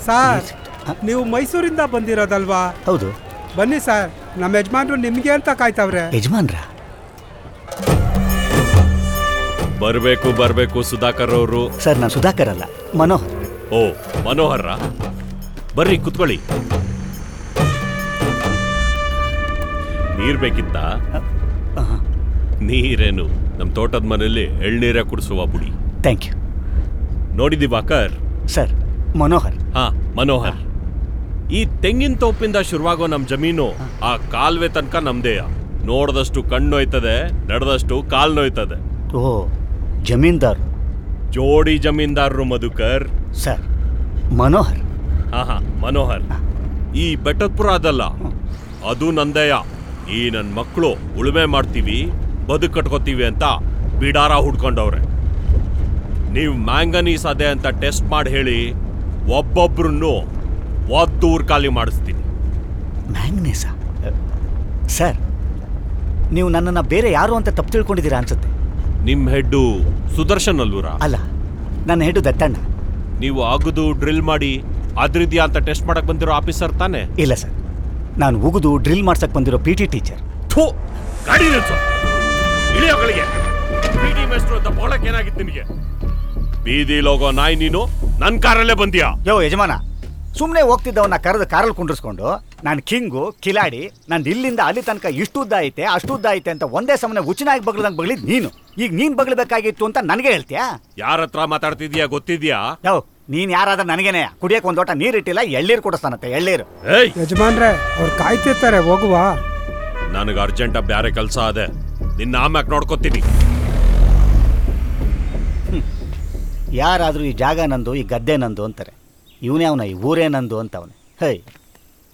sir ನೀವು ಮೈಸೂರಿಂದ ಬಂದಿರೋದಲ್ವಾ ಹೌದು ಬನ್ನಿ ಸರ್ ನಮ್ಮ ಯಜಮಾನ್ರು ನಿಮ್ಗೆ ಅಂತ ಕಾಯ್ತವ್ರೆ ಯಜಮಾನ್ರ ಬರ್ಬೇಕು ಬರ್ಬೇಕು ಸುಧಾಕರ್ ಅವರು ಸರ್ ನಾನು ಸುಧಾಕರ್ ಅಲ್ಲ ಮನೋಹರ್ ಓ ಮನೋಹರ ಬರ್ರಿ ಕುತ್ಕೊಳ್ಳಿ ನೀರ್ ಬೇಕಿತ್ತ ನೀರೇನು ನಮ್ ತೋಟದ ಮನೆಯಲ್ಲಿ ಎಳ್ನೀರೇ ಕುಡಿಸುವ ಬುಡಿ ಥ್ಯಾಂಕ್ ಯು ನೋಡಿ ದಿವಾಕರ್ ಸರ್ ಮನೋಹರ್ ಹಾ ಮನೋಹರ್ ಈ ತೆಂಗಿನ ತೋಪಿಂದ ಶುರುವಾಗೋ ನಮ್ ಜಮೀನು ಆ ಕಾಲ್ವೆ ತನಕ ನಮ್ದೇಯ ನೋಡ್ದಷ್ಟು ಕಣ್ಣು ನೋಯ್ತದೆ ನಡೆದಷ್ಟು ಕಾಲ್ ನೋಯ್ತದೆ ಓ ಜಮೀನ್ದಾರ್ ಜೋಡಿ ಜಮೀನ್ದಾರರು ಮಧುಕರ್ ಸರ್ ಮನೋಹರ್ ಹಾ ಹಾ ಮನೋಹರ್ ಈ ಬೆಟ್ಟದಪುರ ಅದಲ್ಲ ಅದು ನಂದಯ್ಯ ಈ ನನ್ ಮಕ್ಕಳು ಉಳುಮೆ ಮಾಡ್ತೀವಿ ಬದುಕು ಕಟ್ಕೋತೀವಿ ಅಂತ ಬಿಡಾರ ಹುಡ್ಕೊಂಡವ್ರೆ ನೀವು ಮ್ಯಾಂಗನೀಸ್ ಅದೇ ಅಂತ ಟೆಸ್ಟ್ ಮಾಡಿ ಹೇಳಿ ಒಬ್ಬೊಬ್ರನ್ನು ಒದ್ದೂರ್ ಖಾಲಿ ಮಾಡಿಸ್ತೀನಿ ಮ್ಯಾಂಗ್ನೇಸ ಸರ್ ನೀವು ನನ್ನನ್ನು ಬೇರೆ ಯಾರು ಅಂತ ತಪ್ಪು ತಿಳ್ಕೊಂಡಿದ್ದೀರಾ ಅನ್ಸುತ್ತೆ ನಿಮ್ ಹೆಡ್ಡು ಸುದರ್ಶನ್ ಅಲ್ವೂರ ಅಲ್ಲ ನನ್ನ ಹೆಡು ದತ್ತಣ್ಣ ನೀವು ಆಗುದು ಡ್ರಿಲ್ ಮಾಡಿ ಅದ್ರಿದ್ಯಾ ಅಂತ ಟೆಸ್ಟ್ ಮಾಡಕ್ ಬಂದಿರೋ ಆಫೀಸರ್ ತಾನೆ ಇಲ್ಲ ಸರ್ ನಾನು ಉಗಿದು ಡ್ರಿಲ್ ಮಾಡ್ಸಕ್ ಬಂದಿರೋ ಪಿ ಟಿ ಟೀಚರ್ ಥೂ ಗಾಡಿ ನಿಲ್ಸು ಇಳಿಯೋಗಳಿಗೆ ಬೀದಿ ಮೇಸ್ಟ್ರು ಅಂತ ಬೋಳಕ್ ಏನಾಗಿತ್ತು ನಿನಗೆ ಬೀದಿಲ್ ಹೋಗೋ ನಾಯಿ ನೀನು ನನ್ ಕಾರಲ್ಲೇ ಬಂದ್ಯಾ ಯೋ ಯಜಮಾನ ಸುಮ್ಮನೆ ಹೋಗ್ತಿದ್ದವನ್ನ ಕರೆದು ಕಾರಲ್ಲಿ ಕುಂಡ್ರಿಸ್ಕೊಂಡು ನಾನು ಕಿಂಗು ಕಿಲಾಡಿ ನಾನು ಇಲ್ಲಿಂದ ಅಲ್ಲಿ ತನಕ ಇಷ್ಟು ಉದ್ದ ಐತೆ ಅಷ್ಟು ಉದ್ದ ಐತೆ ಅಂತ ಒಂದೇ ಸಮನೆ ಉಚಿನಾಗಿ ಬಗ್ಲದಂಗೆ ಬಗ್ಲಿದ್ ನೀನು ಈಗ ನೀನು ಬಗ್ಲಬೇಕಾಗಿತ್ತು ಅಂತ ನನಗೆ ಹೇಳ್ತೀಯಾ ಯಾರ ಹತ್ರ ಮಾತಾಡ್ತಿದ್ಯಾ ಗೊತ್ತಿದ್ಯಾ ಯೋ ನೀನು ಯಾರಾದ್ರೂ ನನಗೇನೆ ಕುಡಿಯಕ್ಕೆ ಒಂದು ಲೋಟ ನೀರಿಟ್ಟಿಲ್ಲ ಎಳ್ಳೀರು ಕೊಡಿಸ್ತಾನತ್ತೆ ಎಳ್ಳೀರು ಏಯ್ ಯಜಮಾನ್ರೆ ಅವ್ರು ಕಾಯ್ತಿರ್ತಾರೆ ಹೋಗುವ ನನಗೆ ಅರ್ಜೆಂಟ್ ಬ್ಯಾರೆ ಕೆಲಸ ಅದೆ ನಿನ್ನ ಆಮ್ಯಾಕ್ ನೋಡ್ಕೊತೀನಿ ಯಾರಾದರೂ ಈ ಜಾಗ ನಂದು ಈ ಗದ್ದೆ ನಂದು ಅಂತಾರೆ ಇವನೇ ಅವನ ಈ ಊರೇ ನಂದು ಅಂತವನೆ ಹೇ